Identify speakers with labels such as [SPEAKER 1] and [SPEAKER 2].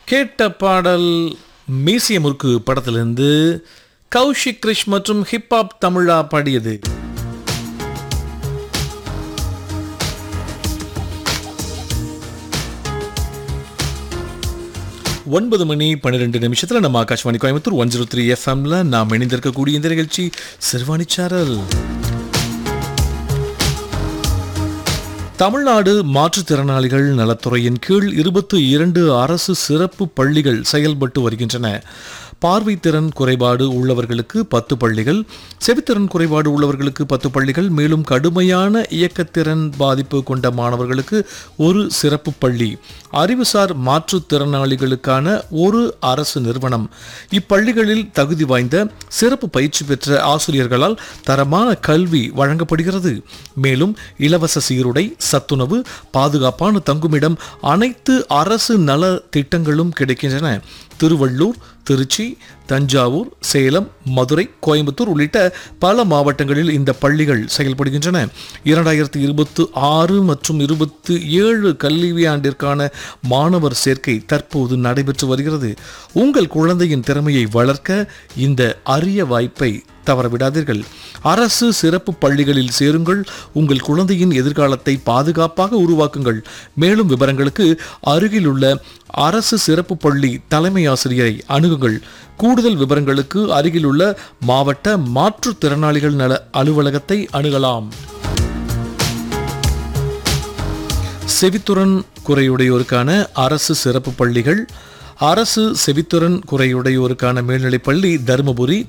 [SPEAKER 1] கேட்ட பாடல் மீசிய முறுக்கு படத்திலிருந்து கௌஷிக் கிரிஷ் மற்றும் ஹிப்ஹாப் தமிழா பாடியது ஒன்பது மணி பன்னிரெண்டு நிமிஷத்தில் நம்ம Akashvani Coimbatore one zero three எஃப்எம்ல நாம் இணைந்திருக்கக்கூடிய இந்த நிகழ்ச்சி சிறுவாணி சாரல் தமிழ்நாடு மாற்றுத்திறனாளிகள் நலத்துறையின் கீழ் இருபத்தி இரண்டு அரசு சிறப்பு பள்ளிகள் செயல்பட்டு வருகின்றன பார்வைத்திறன் குறைபாடு உள்ளவர்களுக்கு பத்து பள்ளிகள் செவித்திறன் குறைபாடு உள்ளவர்களுக்கு பத்து பள்ளிகள் மேலும் கடுமையான இயக்கத்திறன் பாதிப்பு கொண்ட மாணவர்களுக்கு ஒரு சிறப்பு பள்ளி அறிவுசார் மாற்றுத்திறனாளிகளுக்கான ஒரு அரசு நிறுவனம் இப்பள்ளிகளில் தகுதி வாய்ந்த சிறப்பு பயிற்சி பெற்ற ஆசிரியர்களால் தரமான கல்வி வழங்கப்படுகிறது மேலும் இலவச சீருடை சத்துணவு பாதுகாப்பான தங்குமிடம் அனைத்து அரசு நல திட்டங்களும் கிடைக்கின்றன திருவள்ளூர் திருச்சி தஞ்சாவூர் சேலம் மதுரை கோயம்புத்தூர் உள்ளிட்ட பல மாவட்டங்களில் இந்த பள்ளிகள் செயல்படுகின்றன இரண்டாயிரத்தி இருபத்தி ஆறு மற்றும் இருபத்தி ஏழு கல்வியாண்டிற்கான மாணவர் சேர்க்கை தற்போது நடைபெற்று வருகிறது உங்கள் குழந்தையின் திறமையை வளர்க்க இந்த அரிய வாய்ப்பை தவறவிடாதீர்கள் அரசு சிறப்பு பள்ளிகளில் சேருங்கள் உங்கள் குழந்தையின் எதிர்காலத்தை பாதுகாப்பாக உருவாக்குங்கள் மேலும் விவரங்களுக்கு அருகிலுள்ள அரசு சிறப்பு பள்ளி தலைமை ஆசிரியரை அணுகுங்கள் கூடுதல் விவரங்களுக்கு அருகிலுள்ள மாவட்ட மாற்றுத்திறனாளிகள் நல அலுவலகத்தை அணுகலாம் செவித்துறன் குறையுடையோருக்கான அரசு சிறப்பு பள்ளிகள் அரசு செவித்துறன் குறையுடையோருக்கான மேல்நிலைப்பள்ளி தருமபுரி